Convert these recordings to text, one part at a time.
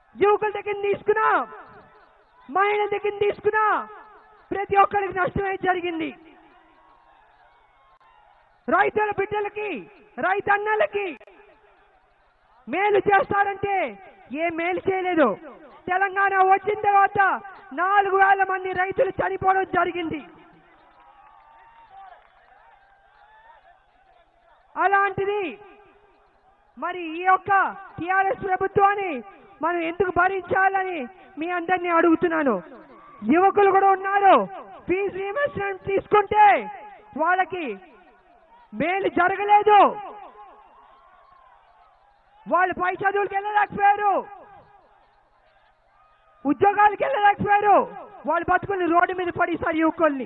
యువకుల దగ్గర తీసుకున్నా మహిళల దగ్గర తీసుకున్నా ప్రతి ఒక్కరికి నష్టమే జరిగింది రైతుల బిడ్డలకి రైతన్నలకి మేలు చేస్తారంటే ఏ మేలు చేయలేదు తెలంగాణ వచ్చిన తర్వాత నాలుగు వేల మంది రైతులు చనిపోవడం జరిగింది అలాంటిది మరి ఈ యొక్క టిఆర్ఎస్ ప్రభుత్వాన్ని మనం ఎందుకు భరించాలని మీ అందరినీ అడుగుతున్నాను యువకులు కూడా ఉన్నారు ఫీజు రీఇంబర్స్మెంట్ తీసుకుంటే వాళ్ళకి మేలు జరగలేదు వాళ్ళు పై చదువులకు వెళ్ళలేకపోయారు ఉద్యోగాలకు వెళ్ళలేకపోయారు వాళ్ళు బతుకుని రోడ్డు మీద పడేశారు యువకుల్ని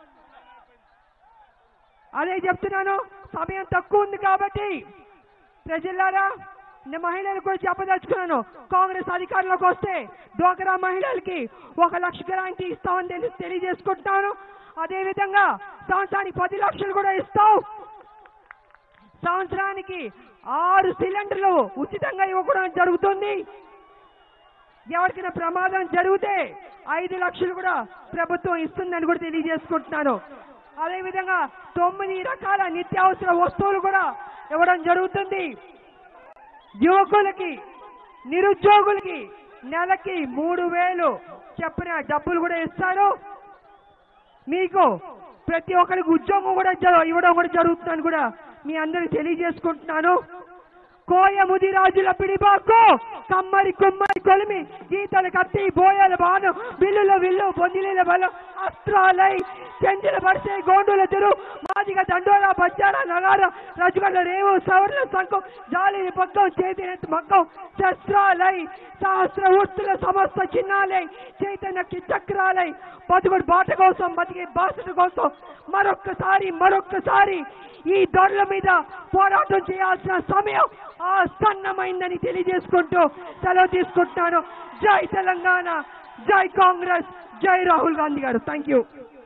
అదే చెప్తున్నాను సమయం తక్కువ ఉంది కాబట్టి ప్రజలారా నేను మహిళలకు కూడా చెప్పదలుచుకున్నాను కాంగ్రెస్ అధికారంలోకి వస్తే డోకరా మహిళలకి ఒక లక్ష గ్రాంటి ఇస్తామని తెలి తెలియజేసుకుంటున్నాను అదే విధంగా సంవత్సరానికి పది లక్షలు కూడా ఇస్తాం సంవత్సరానికి ఆరు సిలిండర్లు ఉచితంగా ఇవ్వడం జరుగుతుంది ఎవరికైనా ప్రమాదం జరిగితే ఐదు లక్షలు కూడా ప్రభుత్వం ఇస్తుందని కూడా తెలియజేసుకుంటున్నాను అదేవిధంగా తొమ్మిది రకాల నిత్యావసర వస్తువులు కూడా ఇవ్వడం జరుగుతుంది యువకులకి నిరుద్యోగులకి నెలకి మూడు వేలు చెప్పిన డబ్బులు కూడా ఇస్తారు మీకు ప్రతి ఒక్కరికి ఉద్యోగం కూడా జర- ఇవ్వడం కూడా జరుగుతుందని కూడా మీ అందరికి తెలియజేసుకుంటున్నాను కోయ ముదిరాజుల పిడిబాకు కమ్మరి కుమ్మరి కొలిమి గీతలు కత్తి బోయల బాను బిల్లుల విల్లు బొందిలీల బలం అస్త్రాలై చెంచుల పడితే గోండుల తెరు మాదిగ దండోర బజ్జార నగార రజుగల రేవు సవర్ణ సంఖం జాలిని పక్కం చేతినెత్తి మక్కం శస్త్రాలై సహస్ర వృత్తుల సమస్త చిన్నాలై చైతన్యకి చక్రాలై బతుకుడు బాట కోసం బతికే బాసట కోసం మరొక్కసారి మరొక్కసారి ఈ దొరల మీద పోరాటం చేయాల్సిన సమయం ఆసన్నమైందని తెలియజేసుకుంటూ సెలవు తీసుకుంటున్నాను జై తెలంగాణ జై కాంగ్రెస్ జై రాహుల్ గాంధీ గారు థ్యాంక్ యూ